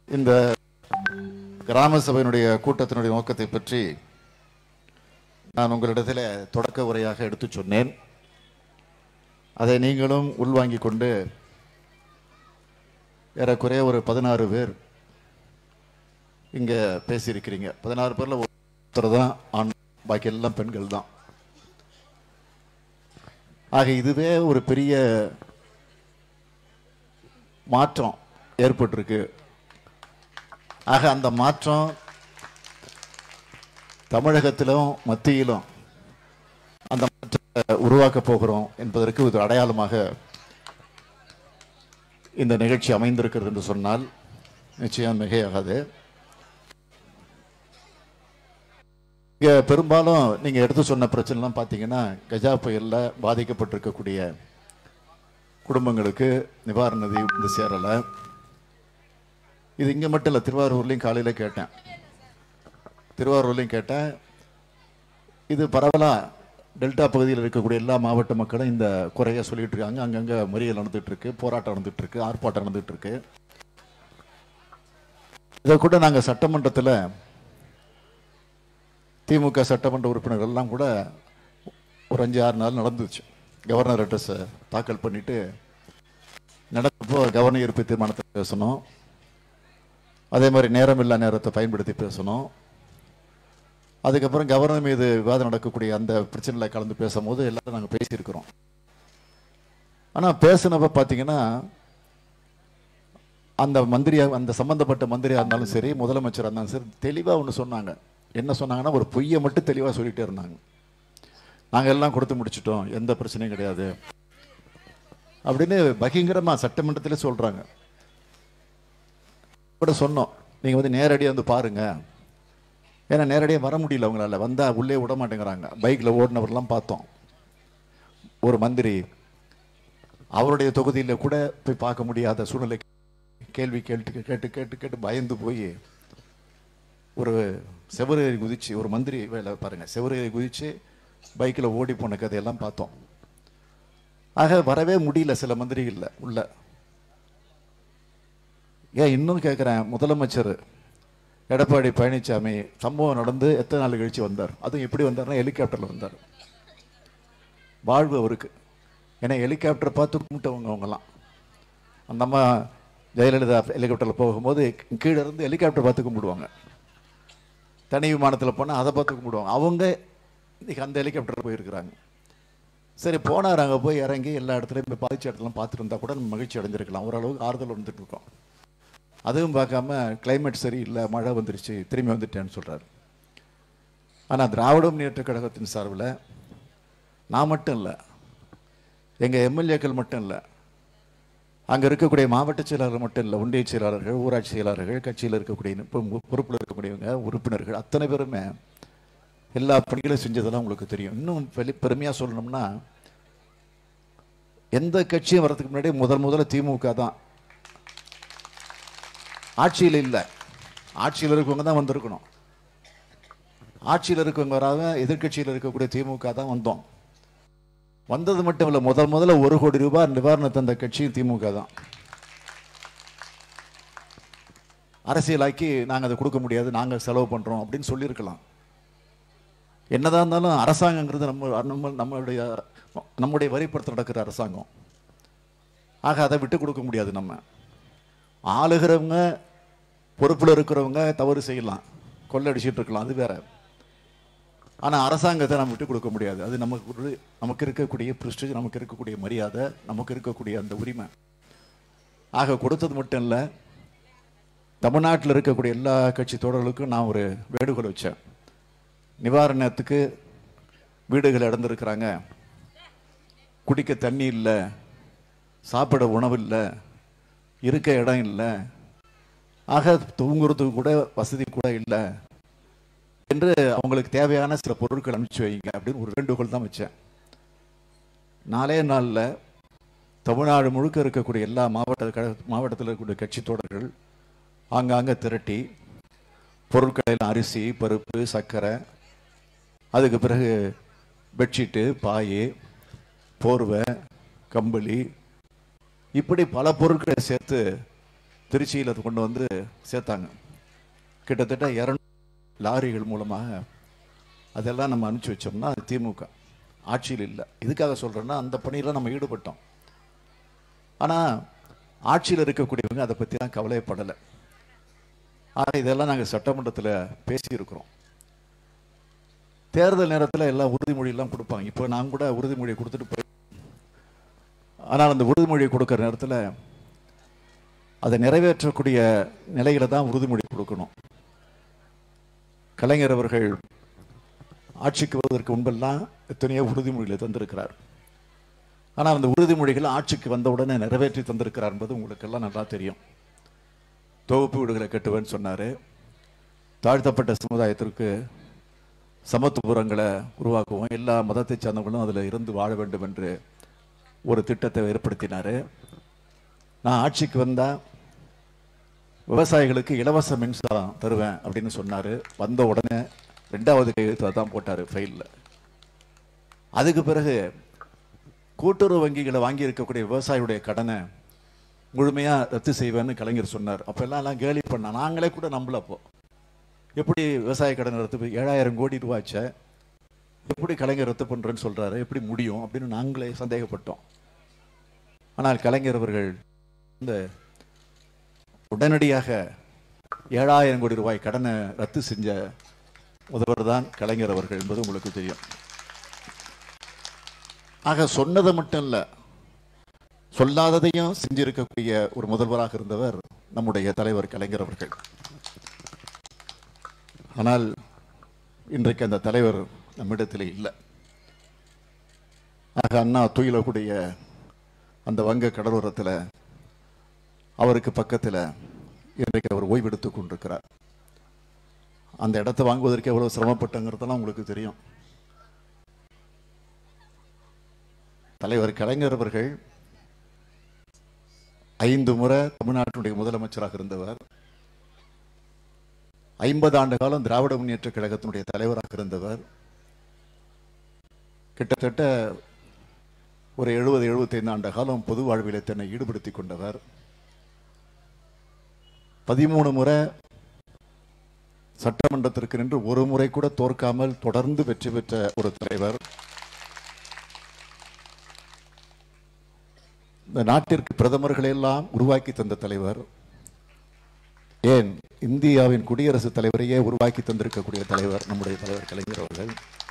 இந்த கிராம சபையினுடைய கூட்டத்தினுடைய நோக்கத்தை பற்றி நான் உங்களிடத்தில் தொடக்க உரையாக எடுத்துச் சொன்னேன் அதை நீங்களும் உள்வாங்கிக் கொண்டு ஏறக்குறைய ஒரு பதினாறு பேர் இங்கே பேசியிருக்கிறீங்க பதினாறு பேரில் ஒருத்தர் தான் ஆண் பாக்கி எல்லாம் பெண்கள் தான் ஆக இதுவே ஒரு பெரிய மாற்றம் ஏற்பட்டிருக்கு ஆக அந்த மாற்றம் தமிழகத்திலும் மத்தியிலும் அந்த மாற்றத்தை உருவாக்க போகிறோம் என்பதற்கு இது அடையாளமாக இந்த நிகழ்ச்சி அமைந்திருக்கிறது என்று சொன்னால் நிச்சயம் மிகையாகாது இங்க பெரும்பாலும் நீங்க எடுத்து சொன்ன பிரச்சனைலாம் பார்த்தீங்கன்னா கஜா புயல்ல பாதிக்கப்பட்டிருக்கக்கூடிய குடும்பங்களுக்கு நிவாரண நிதி வந்து சேரல இது இங்க மட்டும் இல்லை திருவாரூர்லையும் காலையில கேட்டேன் திருவாரூர்லையும் கேட்டேன் இது பரவலா டெல்டா பகுதியில் இருக்கக்கூடிய எல்லா மாவட்ட மக்களும் இந்த குறைய சொல்லிட்டு இருக்காங்க அங்கங்க மறியல் நடந்துட்டு இருக்கு போராட்டம் நடந்துட்டு இருக்கு ஆர்ப்பாட்டம் நடந்துட்டு இருக்கு இதை கூட நாங்க சட்டமன்றத்தில் திமுக சட்டமன்ற உறுப்பினர்கள் எல்லாம் கூட ஒரு அஞ்சு ஆறு நாள் நடந்துச்சு கவர்னர் அட்ரஸை தாக்கல் பண்ணிட்டு நடந்தப்போ கவர்னர் ஈர்ப்பு தீர்மானத்தை பேசணும் அதே மாதிரி நேரமில்லா நேரத்தை பயன்படுத்தி பேசணும் அதுக்கப்புறம் கவர்னர் மீது விவாதம் நடக்கக்கூடிய அந்த பிரச்சனையில் கலந்து பேசும்போது எல்லாரும் நாங்கள் பேசியிருக்கிறோம் ஆனால் பேசினப்ப பார்த்தீங்கன்னா அந்த மந்திரியா அந்த சம்பந்தப்பட்ட மந்திரியா இருந்தாலும் சரி முதலமைச்சராக இருந்தாலும் சரி தெளிவாக ஒன்று சொன்னாங்க என்ன சொன்னாங்கன்னா ஒரு பொய்யை மட்டும் தெளிவாக சொல்லிட்டே இருந்தாங்க நாங்கள் எல்லாம் கொடுத்து முடிச்சிட்டோம் எந்த பிரச்சனையும் கிடையாது அப்படின்னு பகிங்கரமாக சட்டமன்றத்திலே சொல்கிறாங்க கூட சொன்னோம் நீங்கள் வந்து நேரடியாக வந்து பாருங்க ஏன்னா நேரடியாக வர முடியல அவங்களால வந்தால் உள்ளே விட மாட்டேங்கிறாங்க பைக்கில் ஓடினவரெல்லாம் பார்த்தோம் ஒரு மந்திரி அவருடைய தொகுதியில் கூட போய் பார்க்க முடியாத சூழ்நிலை கேள்வி கேட்டு கேட்டு கேட்டு கேட்டு பயந்து போய் ஒரு செவரேறி குதிச்சு ஒரு மந்திரி வேலை பாருங்க செவரேறி குதிச்சு பைக்கில் ஓடி போன கதையெல்லாம் பார்த்தோம் ஆக வரவே முடியல சில மந்திரிகள்ல உள்ள ஏன் இன்னும் கேட்குறேன் முதலமைச்சர் எடப்பாடி பழனிசாமி சம்பவம் நடந்து எத்தனை நாள் கழிச்சு வந்தார் அதுவும் எப்படி வந்தார்னா ஹெலிகாப்டரில் வந்தார் வாழ்வு அவருக்கு ஏன்னா ஹெலிகாப்டர் பார்த்து கும்பிட்டவங்க அவங்கெல்லாம் அந்த அம்மா ஜெயலலிதா ஹெலிகாப்டரில் போகும்போது கீழே இருந்து ஹெலிகாப்டர் பார்த்து கும்பிடுவாங்க தனி விமானத்தில் போனால் அதை பார்த்து கும்பிடுவாங்க அவங்க இன்னைக்கு அந்த ஹெலிகாப்டர் போயிருக்கிறாங்க சரி போனார் அங்கே போய் இறங்கி எல்லா இடத்துலையும் போய் பாதிச்ச இடத்துலாம் பார்த்துட்டு இருந்தால் கூட நம்ம மகிழ்ச்சி அடைஞ்சிருக்கலாம் ஓரளவுக்கு ஆறுதல் வந்துட்டு இருக்கோம் அதுவும் பார்க்காம கிளைமேட் சரியில்லை மழை வந்துருச்சு திரும்பி வந்துட்டேன்னு சொல்கிறார் ஆனால் திராவிட முன்னேற்ற கழகத்தின் சார்பில் நான் மட்டும் இல்லை எங்கள் எம்எல்ஏக்கள் மட்டும் இல்லை அங்கே இருக்கக்கூடிய மாவட்ட செயலாளர் மட்டும் இல்லை ஒன்றிய செயலாளர்கள் ஊராட்சி செயலாளர்கள் கட்சியில் இருக்கக்கூடிய இப்போ பொறுப்பில் இருக்கக்கூடியவங்க உறுப்பினர்கள் அத்தனை பேருமே எல்லா பணிகளும் செஞ்சதெல்லாம் உங்களுக்கு தெரியும் இன்னும் வெளி பெருமையாக சொல்லணும்னா எந்த கட்சியும் வர்றதுக்கு முன்னாடி முதல் முதல்ல திமுக தான் ஆட்சியில் இல்லை ஆட்சியில் இருக்கவங்க தான் வந்திருக்கணும் ஆட்சியில் இருக்கவங்க வராத எதிர்க்கட்சியில் இருக்கக்கூடிய திமுக தான் வந்தோம் வந்தது மட்டும் இல்லை முதல் முதல்ல ஒரு கோடி ரூபாய் நிவாரணம் தந்த கட்சியும் திமுக தான் அரசியலாக்கி நாங்கள் அதை கொடுக்க முடியாது நாங்கள் செலவு பண்ணுறோம் அப்படின்னு சொல்லியிருக்கலாம் என்னதான் இருந்தாலும் அரசாங்கங்கிறது நம்ம நம்ம நம்மளுடைய நம்முடைய வரிப்படுத்த நடக்கிற அரசாங்கம் ஆக அதை விட்டு கொடுக்க முடியாது நம்ம ஆளுகிறவங்க பொறுப்பில் இருக்கிறவங்க தவறு செய்யலாம் கொள்ளடிச்சிட்டு இருக்கலாம் அது வேற ஆனால் அரசாங்கத்தை நம்ம விட்டு கொடுக்க முடியாது அது நமக்கு ஒரு நமக்கு இருக்கக்கூடிய ப்ரிஸ்டேஜ் நமக்கு இருக்கக்கூடிய மரியாதை நமக்கு இருக்கக்கூடிய அந்த உரிமை ஆக கொடுத்தது மட்டும் இல்லை தமிழ்நாட்டில் இருக்கக்கூடிய எல்லா கட்சி தோழர்களுக்கும் நான் ஒரு வேண்டுகோள் வச்சேன் நிவாரணத்துக்கு வீடுகள் இழந்திருக்கிறாங்க குடிக்க தண்ணி இல்லை சாப்பிட உணவு இல்லை இருக்க இடம் இல்லை ஆக தூங்குறதுக்கு கூட வசதி கூட இல்லை என்று அவங்களுக்கு தேவையான சில பொருட்கள் அனுப்பிச்சு வைங்க அப்படின்னு ஒரு வேண்டுகோள் தான் வச்சேன் நாலே நாளில் தமிழ்நாடு முழுக்க இருக்கக்கூடிய எல்லா மாவட்ட கழக மாவட்டத்தில் இருக்கக்கூடிய கட்சி தோழர்கள் ஆங்காங்கே திரட்டி பொருட்களில் அரிசி பருப்பு சர்க்கரை அதுக்கு பிறகு பெட்ஷீட்டு பாய் போர்வை கம்பளி இப்படி பல பொருட்களை சேர்த்து திருச்சியில் அது கொண்டு வந்து சேர்த்தாங்க கிட்டத்தட்ட இரநூறு லாரிகள் மூலமாக அதெல்லாம் நம்ம அனுப்பிச்சி வச்சோம்னா அது திமுக ஆட்சியில் இல்லை இதுக்காக சொல்கிறேன்னா அந்த பணியில் நம்ம ஈடுபட்டோம் ஆனால் ஆட்சியில் இருக்கக்கூடியவங்க அதை பற்றிலாம் கவலைப்படலை ஆக இதெல்லாம் நாங்கள் சட்டமன்றத்தில் பேசியிருக்கிறோம் தேர்தல் நேரத்தில் எல்லாம் உறுதிமொழியெல்லாம் கொடுப்பாங்க இப்போ நான் கூட உறுதிமொழியை கொடுத்துட்டு போய் ஆனால் அந்த உறுதிமொழியை கொடுக்குற நேரத்தில் அதை நிறைவேற்றக்கூடிய நிலையில தான் உறுதிமொழி கொடுக்கணும் கலைஞர் அவர்கள் ஆட்சிக்கு வருவதற்கு முன்பெல்லாம் எத்தனையோ உறுதிமொழிகளை தந்திருக்கிறார் ஆனால் அந்த உறுதிமொழிகள் ஆட்சிக்கு வந்த உடனே நிறைவேற்றி தந்திருக்கிறார் என்பது உங்களுக்கெல்லாம் நல்லா தெரியும் தொகுப்பு வீடுகளை கட்டுவேன்னு சொன்னார் தாழ்த்தப்பட்ட சமுதாயத்திற்கு சமத்துவபுரங்களை உருவாக்குவோம் எல்லா மதத்தை சார்ந்தவங்களும் அதில் இருந்து வாழ வேண்டும் என்று ஒரு திட்டத்தை ஏற்படுத்தினார் நான் ஆட்சிக்கு வந்தால் விவசாயிகளுக்கு இலவச மின்சாரம் தருவேன் அப்படின்னு சொன்னார் வந்த உடனே ரெண்டாவது கையெழுத்து தான் போட்டார் ஃபைலில் அதுக்கு பிறகு கூட்டுறவு வங்கிகளை வாங்கி இருக்கக்கூடிய விவசாயியுடைய கடனை முழுமையாக ரத்து செய்வேன்னு கலைஞர் சொன்னார் அப்போ எல்லாம் எல்லாம் கேலி பண்ண நாங்களே கூட நம்பல அப்போ எப்படி விவசாய கடன் ரத்து ஏழாயிரம் கோடி ரூபாய்ச்ச எப்படி கலைஞர் ரத்து பண்ணுறேன்னு சொல்கிறாரு எப்படி முடியும் அப்படின்னு நாங்களே சந்தேகப்பட்டோம் ஆனால் கலைஞர் அவர்கள் இந்த உடனடியாக ஏழாயிரம் கோடி ரூபாய் கடனை ரத்து செஞ்ச முதல்வர் தான் கலைஞர் அவர்கள் என்பது உங்களுக்கு தெரியும் ஆக சொன்னதை மட்டும் இல்லை சொல்லாததையும் செஞ்சிருக்கக்கூடிய ஒரு முதல்வராக இருந்தவர் நம்முடைய தலைவர் கலைஞர் அவர்கள் ஆனால் இன்றைக்கு அந்த தலைவர் நம்மிடத்தில் இல்லை ஆக அண்ணா துயிலக்கூடிய அந்த வங்க கடலோரத்தில் அவருக்கு பக்கத்தில் இன்றைக்கு அவர் ஓய்வெடுத்துக் கொண்டிருக்கிறார் அந்த இடத்தை வாங்குவதற்கு எவ்வளவு சிரமப்பட்டங்கிறதெல்லாம் உங்களுக்கு தெரியும் தலைவர் கலைஞர் அவர்கள் ஐந்து முறை தமிழ்நாட்டினுடைய முதலமைச்சராக இருந்தவர் ஐம்பது ஆண்டு காலம் திராவிட முன்னேற்ற கழகத்தினுடைய தலைவராக இருந்தவர் கிட்டத்தட்ட ஒரு எழுபது எழுபத்தைந்து ஆண்டு காலம் பொது வாழ்விலே தன்னை ஈடுபடுத்திக் கொண்டவர் பதிமூணு முறை சட்டமன்றத்திற்கு நின்று ஒரு முறை கூட தோற்காமல் தொடர்ந்து வெற்றி பெற்ற ஒரு தலைவர் இந்த நாட்டிற்கு பிரதமர்களை எல்லாம் உருவாக்கி தந்த தலைவர் ஏன் இந்தியாவின் குடியரசுத் தலைவரையே உருவாக்கி தந்திருக்கக்கூடிய தலைவர் நம்முடைய தலைவர் கலைஞர் அவர்கள்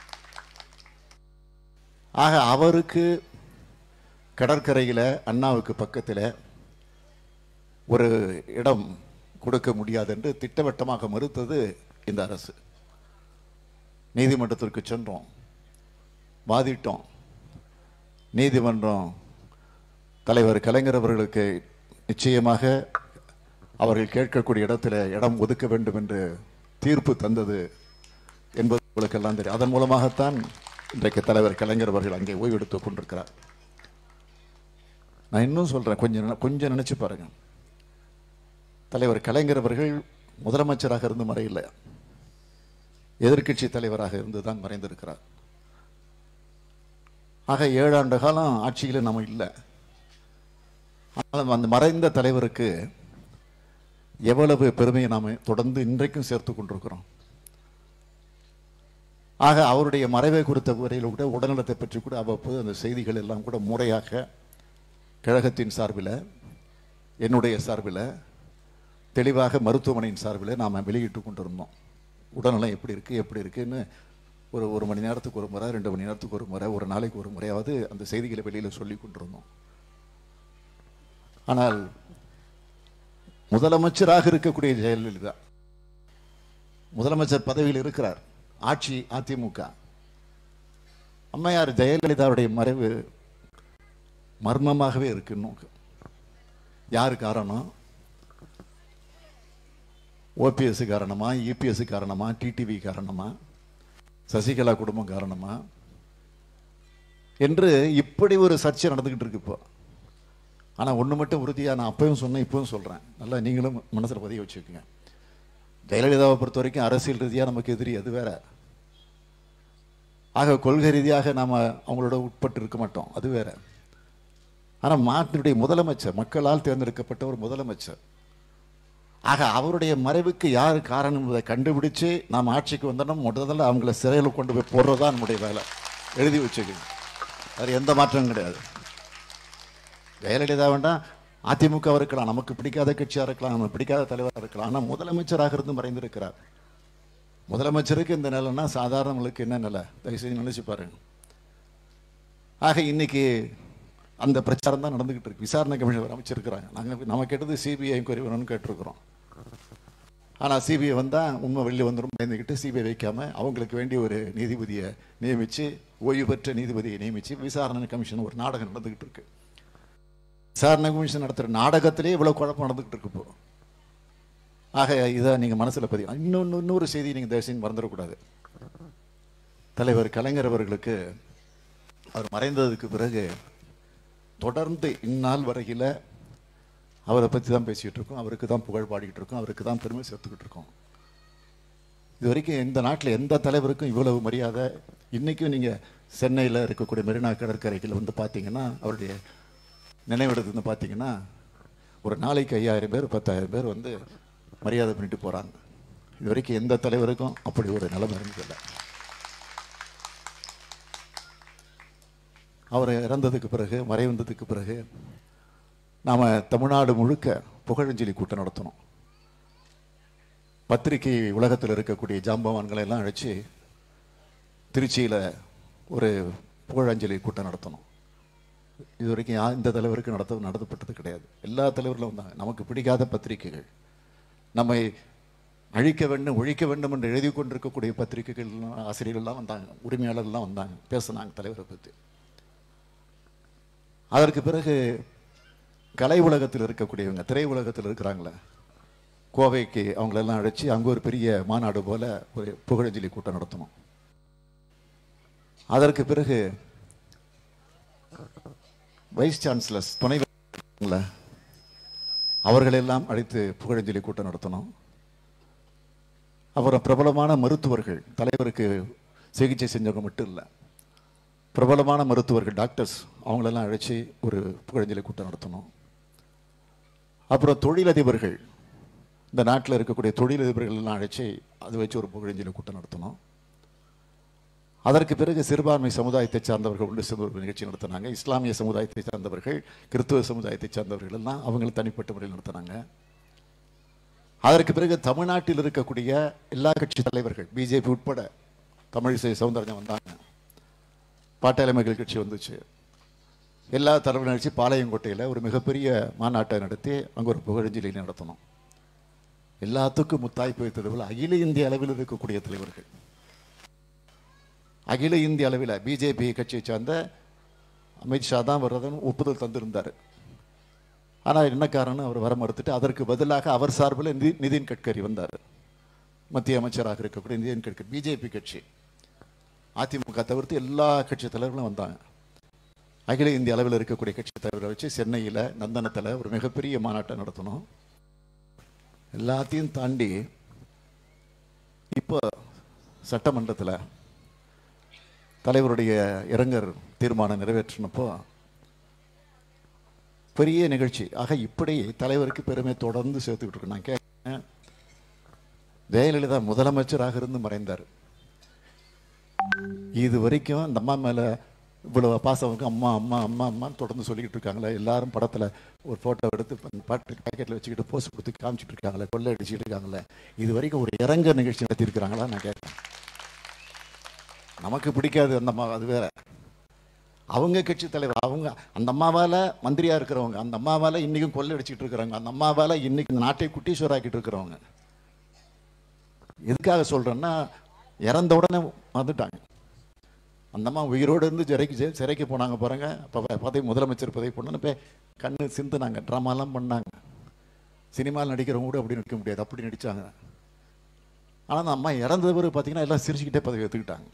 ஆக அவருக்கு கடற்கரையில அண்ணாவுக்கு பக்கத்தில் ஒரு இடம் கொடுக்க முடியாது என்று திட்டவட்டமாக மறுத்தது இந்த அரசு நீதிமன்றத்திற்கு சென்றோம் வாதிட்டோம் நீதிமன்றம் தலைவர் கலைஞர் அவர்களுக்கு நிச்சயமாக அவர்கள் கேட்கக்கூடிய இடத்துல இடம் ஒதுக்க வேண்டும் என்று தீர்ப்பு தந்தது என்பது உங்களுக்கெல்லாம் தெரியும் அதன் மூலமாகத்தான் இன்றைக்கு தலைவர் கலைஞர் அவர்கள் அங்கே ஓய்வெடுத்துக் கொண்டிருக்கிறார் நான் இன்னும் சொல்றேன் கொஞ்சம் நினை- கொஞ்சம் நினைச்சு பாருங்க தலைவர் கலைஞர் அவர்கள் முதலமைச்சராக இருந்து மறையில்லை எதிர்க்கட்சி தலைவராக இருந்து தான் மறைந்திருக்கிறார் ஆக ஏழாண்டு காலம் ஆட்சியில் நம்ம இல்லை ஆனால் அந்த மறைந்த தலைவருக்கு எவ்வளவு பெருமையை நாம் தொடர்ந்து இன்றைக்கும் சேர்த்து கொண்டிருக்கிறோம் ஆக அவருடைய மறைவை குறித்த வரையில் கூட உடல்நலத்தை பற்றி கூட அவ்வப்போது அந்த செய்திகள் எல்லாம் கூட முறையாக கழகத்தின் சார்பில் என்னுடைய சார்பில் தெளிவாக மருத்துவமனையின் சார்பில் நாம் வெளியிட்டு கொண்டிருந்தோம் உடல்நலம் எப்படி இருக்குது எப்படி இருக்குன்னு ஒரு ஒரு மணி நேரத்துக்கு ஒரு முறை ரெண்டு மணி நேரத்துக்கு ஒரு முறை ஒரு நாளைக்கு ஒரு முறையாவது அந்த செய்திகளை வெளியில் சொல்லி கொண்டிருந்தோம் ஆனால் முதலமைச்சராக இருக்கக்கூடிய ஜெயலலிதா முதலமைச்சர் பதவியில் இருக்கிறார் ஆட்சி அதிமுக அம்மையார் ஜெயலலிதாவுடைய மறைவு மர்மமாகவே இருக்குன்னு யாரு காரணம் ஓபிஎஸ் காரணமா இபிஎஸ் காரணமா டிடிவி காரணமா சசிகலா குடும்பம் காரணமா என்று இப்படி ஒரு சர்ச்சை நடந்துகிட்டு இருக்கு இப்போ ஆனா ஒண்ணு மட்டும் உறுதியா நான் அப்பவும் சொன்னேன் இப்பவும் சொல்றேன் நல்லா நீங்களும் மனசுல பதிய வச்சுக்கோங்க ஜெயலலிதாவை பொறுத்த வரைக்கும் அரசியல் ரீதியா நமக்கு எதிரி அது வேற ஆக கொள்கை ரீதியாக நாம அவங்களோட உட்பட்டு இருக்க மாட்டோம் அது வேற ஆனா மாட்டினுடைய முதலமைச்சர் மக்களால் தேர்ந்தெடுக்கப்பட்ட ஒரு முதலமைச்சர் ஆக அவருடைய மறைவுக்கு யார் காரணம் என்பதை கண்டுபிடிச்சு நாம் ஆட்சிக்கு வந்தோம் முதல்ல அவங்கள சிறையில் கொண்டு போய் போடுறது தான் நம்முடைய வேலை எழுதி வச்சுக்கணும் அது எந்த மாற்றமும் கிடையாது ஜெயலலிதா வேண்டாம் அதிமுக இருக்கலாம் நமக்கு பிடிக்காத கட்சியாக இருக்கலாம் நமக்கு பிடிக்காத தலைவராக இருக்கலாம் ஆனால் முதலமைச்சராக இருந்து மறைந்திருக்கிறார் முதலமைச்சருக்கு இந்த நிலைன்னா சாதாரணங்களுக்கு என்ன நிலை தயவுசெய்து நினைச்சு பாருங்க ஆக இன்னைக்கு அந்த பிரச்சாரம் தான் நடந்துகிட்டு இருக்கு விசாரணை கமிஷன் அமைச்சிருக்கிறாங்க நாங்கள் நம்ம கேட்டது சிபிஐ என்கொயரி வேணும்னு கேட்டிருக்கிறோம் ஆனால் சிபிஐ வந்தால் உண்மை வெளியே வந்துடும் பயந்துக்கிட்டு சிபிஐ வைக்காம அவங்களுக்கு வேண்டிய ஒரு நீதிபதியை நியமித்து ஓய்வு பெற்ற நீதிபதியை நியமித்து விசாரணை கமிஷன் ஒரு நாடகம் நடந்துகிட்டு இருக்கு விசாரணை கமிஷன் நடத்துகிற நாடகத்திலே இவ்வளோ குழப்பம் நடந்துகிட்டு இருக்கு இப்போ ஆக இதை நீங்கள் மனசில் பதிவு இன்னொன்று இன்னொரு செய்தி நீங்கள் தயவுசெய்து மறந்துடக்கூடாது தலைவர் கலைஞர் அவர்களுக்கு அவர் மறைந்ததுக்கு பிறகு தொடர்ந்து இந்நாள் வரையில் அவரை பற்றி தான் பேசிகிட்டு இருக்கோம் அவருக்கு தான் புகழ் பாடிக்கிட்டு இருக்கோம் அவருக்கு தான் பெருமை சேர்த்துக்கிட்டு இருக்கோம் இது வரைக்கும் இந்த நாட்டில் எந்த தலைவருக்கும் இவ்வளவு மரியாதை இன்றைக்கும் நீங்கள் சென்னையில் இருக்கக்கூடிய மெரினா கடற்கரையில் வந்து பார்த்தீங்கன்னா அவருடைய நினைவிடத்து வந்து பார்த்தீங்கன்னா ஒரு நாளைக்கு ஐயாயிரம் பேர் பத்தாயிரம் பேர் வந்து மரியாதை பண்ணிட்டு போகிறாங்க இது வரைக்கும் எந்த தலைவருக்கும் அப்படி ஒரு நிலைமை இருந்ததில்லை அவர் இறந்ததுக்கு பிறகு மறைவந்ததுக்கு பிறகு நாம் தமிழ்நாடு முழுக்க புகழஞ்சலி கூட்டம் நடத்தணும் பத்திரிகை உலகத்தில் இருக்கக்கூடிய ஜாம்பவான்களை எல்லாம் அழைச்சி திருச்சியில் ஒரு புகழஞ்சலி கூட்டம் நடத்தணும் இது வரைக்கும் யா இந்த தலைவருக்கு நடத்த நடத்தப்பட்டது கிடையாது எல்லா தலைவர்களும் வந்தாங்க நமக்கு பிடிக்காத பத்திரிகைகள் நம்மை அழிக்க வேண்டும் ஒழிக்க வேண்டும் என்று எழுதி கொண்டிருக்கக்கூடிய பத்திரிகைகள் ஆசிரியர்கள்லாம் வந்தாங்க உரிமையாளர்லாம் வந்தாங்க பேசினாங்க தலைவரை பற்றி அதற்கு பிறகு கலை உலகத்தில் இருக்கக்கூடியவங்க திரை உலகத்தில் இருக்கிறாங்களே கோவைக்கு அவங்களெல்லாம் அழைச்சி அங்கே ஒரு பெரிய மாநாடு போல ஒரு புகழஞ்சலி கூட்டம் நடத்தணும் அதற்கு பிறகு வைஸ் சான்சலர்ஸ் துணை அவர்களெல்லாம் அழைத்து புகழஞ்சலி கூட்டம் நடத்தணும் அப்புறம் பிரபலமான மருத்துவர்கள் தலைவருக்கு சிகிச்சை செஞ்சவங்க மட்டும் இல்லை பிரபலமான மருத்துவர்கள் டாக்டர்ஸ் அவங்களெல்லாம் அழைச்சி ஒரு புகழஞ்சலி கூட்டம் நடத்தணும் அப்புறம் தொழிலதிபர்கள் இந்த நாட்டில் இருக்கக்கூடிய தொழிலதிபர்கள் எல்லாம் அழைச்சி அதை வச்சு ஒரு புகழஞ்சலி கூட்டம் நடத்தணும் அதற்கு பிறகு சிறுபான்மை சமுதாயத்தை சார்ந்தவர்கள் ஒன்று சேர்ந்து ஒரு நிகழ்ச்சி நடத்தினாங்க இஸ்லாமிய சமுதாயத்தை சார்ந்தவர்கள் கிறிஸ்துவ சமுதாயத்தை சார்ந்தவர்கள் எல்லாம் அவங்களை தனிப்பட்ட முறையில் நடத்தினாங்க அதற்கு பிறகு தமிழ்நாட்டில் இருக்கக்கூடிய எல்லா கட்சி தலைவர்கள் பிஜேபி உட்பட தமிழிசை சவுந்தரஜன் வந்தாங்க பாட்டாளி மக்கள் கட்சி வந்துச்சு எல்லா தலைவர் நிகழ்ச்சி பாளையங்கோட்டையில் ஒரு மிகப்பெரிய மாநாட்டை நடத்தி அங்கே ஒரு புகழஞ்சலி நடத்தணும் எல்லாத்துக்கும் முத்தாய்ப்பு வைத்தது போல அகில இந்திய அளவில் இருக்கக்கூடிய தலைவர்கள் அகில இந்திய அளவில் பிஜேபி கட்சியை சார்ந்த அமித்ஷா தான் வர்றதுன்னு ஒப்புதல் தந்திருந்தார் ஆனால் என்ன காரணம் அவர் வர மறுத்துட்டு அதற்கு பதிலாக அவர் சார்பில் நிதி நிதின் கட்கரி வந்தார் மத்திய அமைச்சராக இருக்கக்கூடிய நிதின் கட்கரி பிஜேபி கட்சி அதிமுக தவிர்த்து எல்லா கட்சி தலைவர்களும் வந்தாங்க அகில இந்திய அளவில் இருக்கக்கூடிய கட்சி தலைவரை வச்சு சென்னையில் நந்தனத்தில் ஒரு மிகப்பெரிய மாநாட்டை நடத்தணும் எல்லாத்தையும் தாண்டி இப்போ சட்டமன்றத்தில் தலைவருடைய இரங்கர் தீர்மானம் நிறைவேற்றினப்போ பெரிய நிகழ்ச்சி ஆக இப்படி தலைவருக்கு பெருமை தொடர்ந்து சேர்த்துக்கிட்டு இருக்கு நான் கேட்கிறேன் ஜெயலலிதா முதலமைச்சராக இருந்து மறைந்தார் இது வரைக்கும் அந்த அம்மா மேல இவ்வளவு பாசவங்க அம்மா அம்மா அம்மா அம்மான்னு தொடர்ந்து சொல்லிக்கிட்டு இருக்காங்களே எல்லாரும் படத்துல ஒரு போட்டோ எடுத்து பாட்டு பேக்கெட்ல வச்சுக்கிட்டு போஸ்ட் கொடுத்து காமிச்சிட்டு இருக்காங்களே கொள்ளை அடிச்சுட்டு இருக்காங்களே இது வரைக்கும் ஒரு இறங்க நிகழ்ச்சி நடத்தி இருக்கிறாங்களா நான் கேட்கிறேன் நமக்கு பிடிக்காது அந்த அம்மா அது வேற அவங்க கட்சி தலைவர் அவங்க அந்த அம்மாவால மந்திரியா இருக்கிறவங்க அந்த அம்மாவால இன்னைக்கும் கொள்ளை அடிச்சுட்டு இருக்கிறவங்க அந்த அம்மாவால இன்னைக்கு இந்த நாட்டை குட்டீஸ்வராக்கிட்டு இருக்கிறவங்க எதுக்காக சொல்றேன்னா இறந்த உடனே வந்துட்டாங்க அந்த அம்மா உயிரோடு இருந்து சிறைக்கு ஜெ- சிறைக்கு போனாங்க பாருங்க அப்போ பதவி முதலமைச்சர் பதவி போனோன்னு போய் கண்ணு சிந்துனாங்க ட்ராமாலாம் பண்ணாங்க சினிமாவில் நடிக்கிறவங்க கூட அப்படி நடிக்க முடியாது அப்படி நடிச்சாங்க ஆனால் அந்த அம்மா இறந்த பிறகு பார்த்தீங்கன்னா எல்லாம் சிரிச்சுக்கிட்டே பதவி எடுத்துக்கிட்டாங்க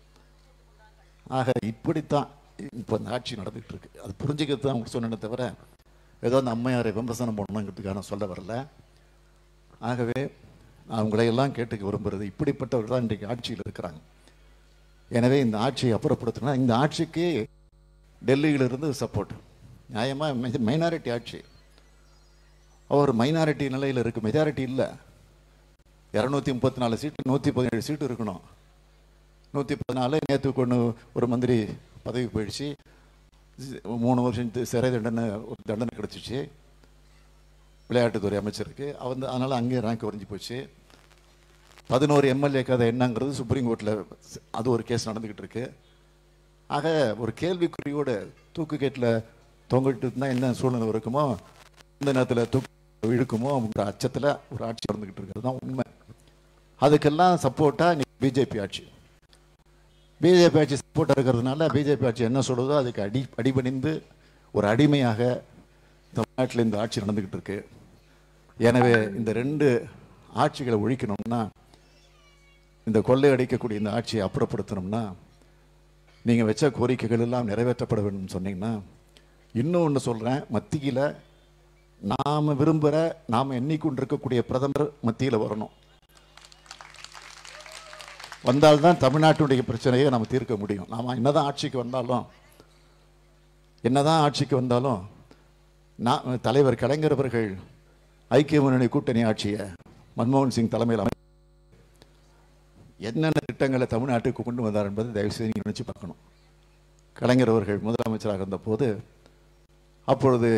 ஆக இப்படித்தான் இப்போ இந்த ஆட்சி நடந்துகிட்டு இருக்கு அது புரிஞ்சுக்கிறது தான் உங்களுக்கு சொன்னேனே தவிர ஏதோ அந்த அம்மையாரை விமர்சனம் பண்ணணுங்கிறதுக்காக நான் சொல்ல வரல ஆகவே நான் உங்களை எல்லாம் கேட்டுக்க விரும்புறது இப்படிப்பட்டவர்கள் தான் இன்றைக்கு ஆட்சியில் இருக்கிறாங்க எனவே இந்த ஆட்சியை அப்புறப்படுத்தினா இந்த ஆட்சிக்கு டெல்லியிலிருந்து சப்போர்ட் நியாயமாக மைனாரிட்டி ஆட்சி அவர் மைனாரிட்டி நிலையில் இருக்கு மெஜாரிட்டி இல்லை இரநூத்தி முப்பத்தி நாலு சீட்டு நூற்றி பதினேழு சீட்டு இருக்கணும் நூற்றி பதினாலு நேற்று கொண்டு ஒரு மந்திரி பதவி போயிடுச்சு சி- மூணு வருஷம் தி- சிறை தண்டனை ஒரு தண்டனை கிடச்சிச்சு விளையாட்டுத்துறை அமைச்சருக்கு அவன் அதனால் அங்கேயே ரேங்க் குறைஞ்சி போச்சு பதினோரு எம்எல்ஏ கதை என்னங்கிறது சுப்ரீம் கோர்ட்டில் அது ஒரு கேஸ் நடந்துக்கிட்டு இருக்கு ஆக ஒரு கேள்விக்குறியோட தூக்கு கேட்டில் தொங்கிட்டு இருந்தால் என்ன சூழ்நிலை இருக்குமோ இந்த நேரத்தில் தூக்கு இழுக்குமோ அப்படின்ற அச்சத்தில் ஒரு ஆட்சி நடந்துக்கிட்டு இருக்கிறது தான் உண்மை அதுக்கெல்லாம் சப்போர்ட்டாக பிஜேபி ஆட்சி பிஜேபி ஆட்சி சப்போர்ட்டாக இருக்கிறதுனால பிஜேபி ஆட்சி என்ன சொல்லுதோ அதுக்கு அடி அடிபணிந்து ஒரு அடிமையாக தமிழ்நாட்டில் இந்த ஆட்சி நடந்துக்கிட்டு இருக்கு எனவே இந்த ரெண்டு ஆட்சிகளை ஒழிக்கணும்னா இந்த கொள்ளையடிக்கக்கூடிய இந்த ஆட்சியை அப்புறப்படுத்தணும்னா நீங்கள் வச்ச கோரிக்கைகள் எல்லாம் நிறைவேற்றப்பட வேண்டும் சொன்னீங்கன்னா இன்னும் ஒன்று சொல்கிறேன் மத்தியில் நாம் விரும்புகிற நாம் எண்ணிக்கொண்டிருக்கக்கூடிய பிரதமர் மத்தியில் வரணும் வந்தால்தான் தமிழ்நாட்டுடைய பிரச்சனையை நம்ம தீர்க்க முடியும் நாம் என்னதான் ஆட்சிக்கு வந்தாலும் என்னதான் ஆட்சிக்கு வந்தாலும் நான் தலைவர் கலைஞர் அவர்கள் ஐக்கிய முன்னணி கூட்டணி ஆட்சியை மன்மோகன் சிங் தலைமையில் அமை என்னென்ன திட்டங்களை தமிழ்நாட்டுக்கு கொண்டு வந்தார் என்பதை தயவுசெய்து நீங்கள் நினச்சி பார்க்கணும் கலைஞர் அவர்கள் முதலமைச்சராக இருந்தபோது அப்பொழுது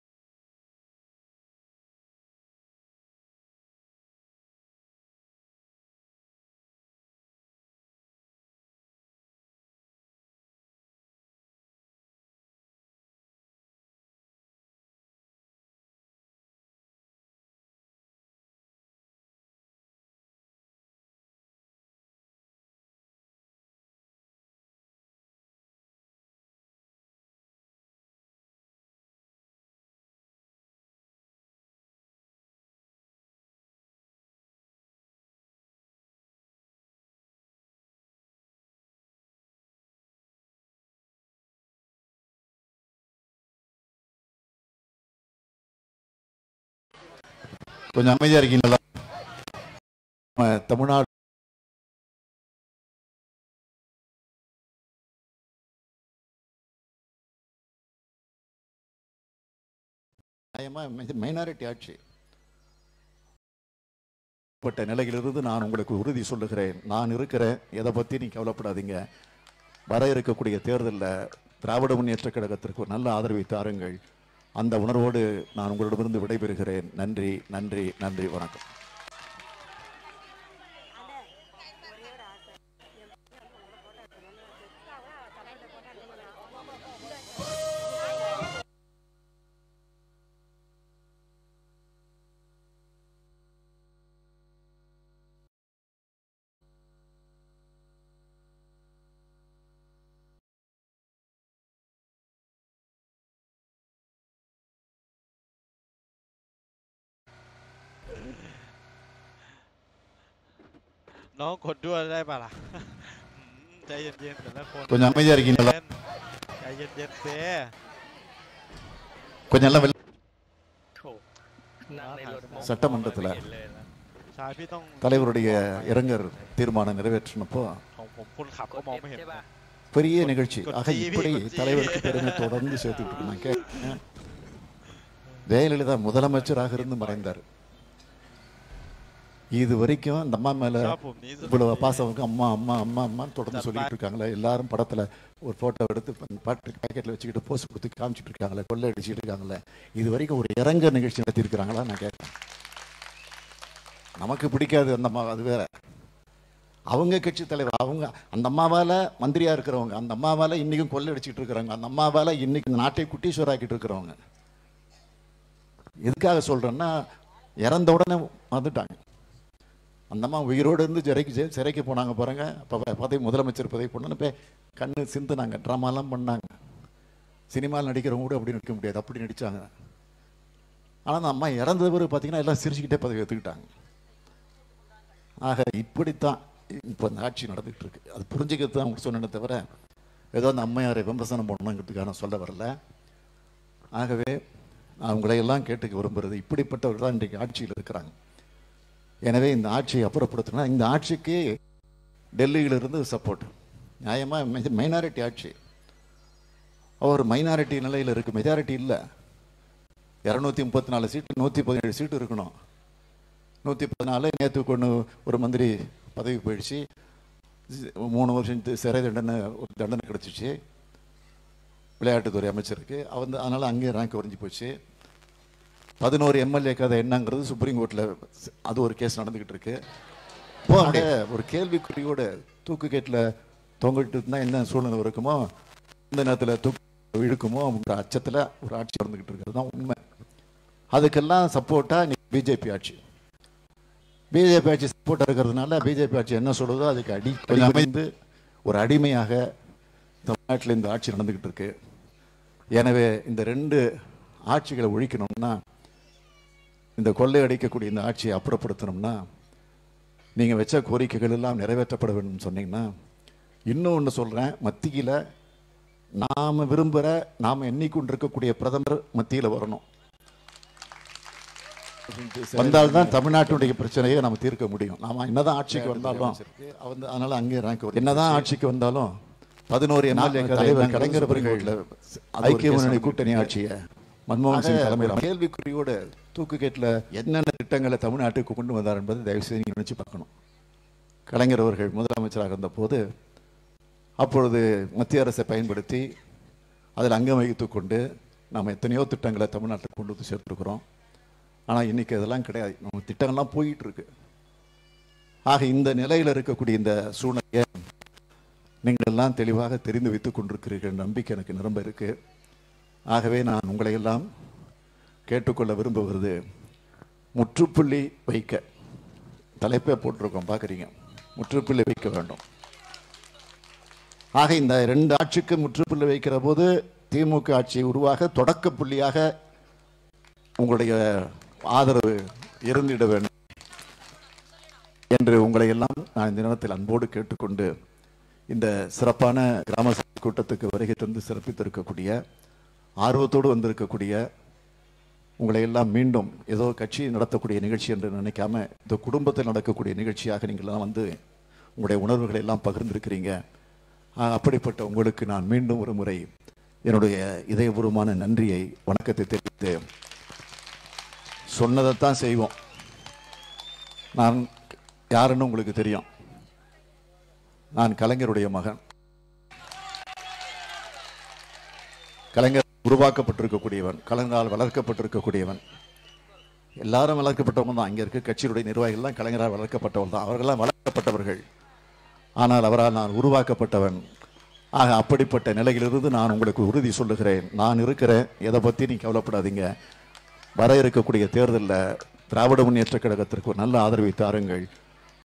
கொஞ்சம் அமைதியாக இருக்கீங்களா நம்ம தமிழ்நாடு மைனாரிட்டி ஆட்சி பட்ட நிலையிலிருந்து நான் உங்களுக்கு உறுதி சொல்லுகிறேன் நான் இருக்கிறேன் எதை பற்றி நீ கவலைப்படாதீங்க வர இருக்கக்கூடிய தேர்தலில் திராவிட முன்னேற்ற கழகத்திற்கு ஒரு நல்ல ஆதரவை தாருங்கள் அந்த உணர்வோடு நான் உங்களிடமிருந்து விடைபெறுகிறேன் நன்றி நன்றி நன்றி வணக்கம் น้องกดด้วยได้ป่ะล่ะ อืมใจเย็นๆแต่ละคน கொஞ்சம் அமைதியாக இருக்கீங்களா ใจเย็นๆเซ่ கொஞ்சம் எல்லாம் வெளில โถนั่งในรถมอง சட்டமன்றத்தில் ไม่เห็นเลยนะชายพี่ต้อง தலைவருடைய இரங்கர் தீர்மானம் நிறைவேற்றினப்போ ของผมคนขับก็มองไม่เห็นใช่ป่ะ பெரிய நிகழ்ச்சி கொச்சி, ஆக இப்படி கொச்சி. தலைவருக்கு பெருமை தொடர்ந்து சேர்த்துட்டு இருந்தாங்க கேட்டேன். ஜெயலலிதா முதலமைச்சராக இருந்து மறைந்தார் இது வரைக்கும் இந்த அம்மா மேல ชอบผมนี้สุด இவ்வளவு பாசவங்க அம்மா அம்மா அம்மா அம்மான்னு தொடர்ந்து சொல்லிட்டு இருக்காங்களே எல்லாரும் படத்துல ஒரு போட்டோ எடுத்து ப- பாட்டு பாக்கெட்ல வச்சுக்கிட்டு போஸ்ட் கொடுத்து காமிச்சிட்டு இருக்காங்களே கொள்ளை அடிச்சுட்டு இருக்காங்களே இது வரைக்கும் ஒரு இறங்க நிகழ்ச்சி நடத்தியிருக்கிறாங்களா நான் கேட்டேன் நமக்கு பிடிக்காது அந்த அம்மா அது வேற அவங்க கட்சி தலைவர் அவங்க அந்த அம்மாவால மந்திரியா இருக்கிறவங்க அந்த அம்மாவால இன்னைக்கும் கொள்ளை அடிச்சிட்டு இருக்கிறவங்க அந்த அம்மாவால இன்னைக்கு இந்த நாட்டை குட்டீஸ்வராக்கிட்டு இருக்கிறவங்க எதுக்காக சொல்றேன்னா இறந்த உடனே வந்துட்டாங்க அந்த அம்மா உயிரோடு இருந்து சிறைக்கு சே- சிறைக்கு போனாங்க பாருங்க அப்போ பதவி முதலமைச்சர் பதவி போனோன்னு போய் கண்ணு சிந்துனாங்க ட்ராமாலாம் பண்ணாங்க சினிமாவில் நடிக்கிறவங்க கூட அப்படி நடிக்க முடியாது அப்படி நடிச்சாங்க ஆனால் அந்த அம்மா இறந்தவர் பார்த்தீங்கன்னா எல்லாம் சிரிச்சுக்கிட்டே பதவி எடுத்துக்கிட்டாங்க ஆக இப்படித்தான் இப்போ இந்த ஆட்சி நடந்துகிட்டு இருக்கு அது புரிஞ்சுக்கிறது தான் உங்களுக்கு சொன்னேனே தவிர ஏதோ அந்த அம்மையாரை விமர்சனம் பண்ணணுங்கிறதுக்காக நான் சொல்ல வரல ஆகவே நான் உங்களை எல்லாம் கேட்டுக்க விரும்புறது இப்படிப்பட்டவர்கள் தான் இன்றைக்கு ஆட்சியில் இருக்கிறாங்க எனவே இந்த ஆட்சியை அப்புறப்படுத்தினா இந்த ஆட்சிக்கு டெல்லியிலிருந்து சப்போர்ட் நியாயமாக மைனாரிட்டி ஆட்சி அவர் மைனாரிட்டி நிலையில் இருக்கு மெஜாரிட்டி இல்லை இரநூத்தி முப்பத்தி நாலு சீட்டு நூற்றி பதினேழு சீட்டு இருக்கணும் நூற்றி பதினாலு நேற்று கொண்டு ஒரு மந்திரி பதவி போயிடுச்சு சி- மூணு வருஷம் தி- சிறை தண்டனை ஒரு தண்டனை கிடச்சிச்சு விளையாட்டுத்துறை அமைச்சருக்கு அவன் அதனால் அங்கேயே ரேங்க் குறைஞ்சி போச்சு பதினோரு எம்எல்ஏ கதை என்னங்கிறது சுப்ரீம் கோர்ட்டில் அது ஒரு கேஸ் நடந்துக்கிட்டு இருக்கு இப்போ அங்கே ஒரு கேள்விக்குறியோட தூக்கு கேட்டில் தொங்கிட்டு இருந்தால் என்ன சூழ்நிலை இருக்குமோ இந்த நேரத்தில் தூக்கு இழுக்குமோ அப்படின்ற அச்சத்தில் ஒரு ஆட்சி நடந்துக்கிட்டு இருக்கிறது தான் உண்மை அதுக்கெல்லாம் சப்போர்ட்டாக பிஜேபி ஆட்சி பிஜேபி ஆட்சி சப்போர்ட்டாக இருக்கிறதுனால பிஜேபி ஆட்சி என்ன சொல்லுதோ அதுக்கு அடி கொஞ்சம் அமைந்து ஒரு அடிமையாக தமிழ்நாட்டில் இந்த ஆட்சி நடந்துக்கிட்டு இருக்கு எனவே இந்த ரெண்டு ஆட்சிகளை ஒழிக்கணும்னா இந்த கொள்ளை அடிக்கக்கூடிய இந்த ஆட்சியை அப்புறப்படுத்தணும்னா நீங்கள் வச்ச கோரிக்கைகள் எல்லாம் நிறைவேற்றப்பட வேண்டும் சொன்னீங்கன்னா இன்னும் ஒன்று சொல்கிறேன் மத்தியில் நாம் விரும்புகிற நாம் எண்ணிக்கொண்டிருக்கக்கூடிய பிரதமர் மத்தியில் வரணும் வந்தால்தான் தமிழ்நாட்டுடைய பிரச்சனையை நம்ம தீர்க்க முடியும் நாம என்னதான் ஆட்சிக்கு வந்தாலும் அவன் அதனால அங்கே ரேங்க் என்னதான் ஆட்சிக்கு வந்தாலும் பதினோரு எம்எல்ஏ தலைவர் கலைஞர் அவர்கள் ஐக்கிய முன்னணி கூட்டணி ஆட்சியை மன்மோகன் சிங் தலைமையில் கேள்விக்குறியோட தூக்கு கேட்டில் என்னென்ன திட்டங்களை தமிழ்நாட்டுக்கு கொண்டு வந்தார் என்பதை தயவு செய்து நீங்கள் நினைச்சு பார்க்கணும் கலைஞர் அவர்கள் முதலமைச்சராக இருந்தபோது அப்பொழுது மத்திய அரசை பயன்படுத்தி அதில் அங்கம் வகித்துக் கொண்டு நாம் எத்தனையோ திட்டங்களை தமிழ்நாட்டுக்கு கொண்டு வந்து சேர்த்துருக்குறோம் ஆனால் இன்னைக்கு அதெல்லாம் கிடையாது நம்ம திட்டங்கள்லாம் போயிட்டு இருக்கு ஆக இந்த நிலையில் இருக்கக்கூடிய இந்த சூழ்நிலையை நீங்கள் எல்லாம் தெளிவாக தெரிந்து வைத்துக் கொண்டிருக்கிறீர்கள் என்ற நம்பிக்கை எனக்கு நிரம்ப இருக்கு ஆகவே நான் உங்களை எல்லாம் கேட்டுக்கொள்ள விரும்புவது முற்றுப்புள்ளி வைக்க தலைப்பே போட்டிருக்கோம் பார்க்குறீங்க முற்றுப்புள்ளி வைக்க வேண்டும் ஆக இந்த ரெண்டு ஆட்சிக்கு முற்றுப்புள்ளி வைக்கிற போது திமுக ஆட்சி உருவாக தொடக்க புள்ளியாக உங்களுடைய ஆதரவு இருந்திட வேண்டும் என்று உங்களை எல்லாம் நான் இந்த நேரத்தில் அன்போடு கேட்டுக்கொண்டு இந்த சிறப்பான கிராம சபை கூட்டத்துக்கு வருகை தந்து சிறப்பித்திருக்கக்கூடிய ஆர்வத்தோடு வந்திருக்கக்கூடிய உங்களை எல்லாம் மீண்டும் ஏதோ கட்சி நடத்தக்கூடிய நிகழ்ச்சி என்று நினைக்காம இந்த குடும்பத்தில் நடக்கக்கூடிய நிகழ்ச்சியாக நீங்கள் எல்லாம் வந்து உங்களுடைய உணர்வுகளை எல்லாம் பகிர்ந்திருக்கிறீங்க ஆஹ், அப்படிப்பட்ட உங்களுக்கு நான் மீண்டும் ஒரு முறை என்னுடைய இதயபூர்வமான நன்றியை வணக்கத்தை தெரிவித்து சொன்னதைத்தான் செய்வோம் நான் யாருன்னு உங்களுக்கு தெரியும் நான் கலைஞருடைய மகன் கலைஞர் உருவாக்கப்பட்டிருக்கக்கூடியவன் கலைஞரால் வளர்க்கப்பட்டிருக்கக்கூடியவன் எல்லாரும் வளர்க்கப்பட்டவங்க தான் இங்கே இருக்க கட்சியுடைய நிர்வாகிகள்லாம் கலைஞரால் வளர்க்கப்பட்டவன் தான் அவர்களெல்லாம் வளர்க்கப்பட்டவர்கள் ஆனால் அவரால் நான் உருவாக்கப்பட்டவன் ஆக அப்படிப்பட்ட நிலையிலிருந்து நான் உங்களுக்கு உறுதி சொல்லுகிறேன் நான் இருக்கிறேன் எதை பற்றி நீ கவலைப்படாதீங்க வர இருக்கக்கூடிய தேர்தலில் திராவிட முன்னேற்ற கழகத்திற்கு ஒரு நல்ல ஆதரவை தாருங்கள்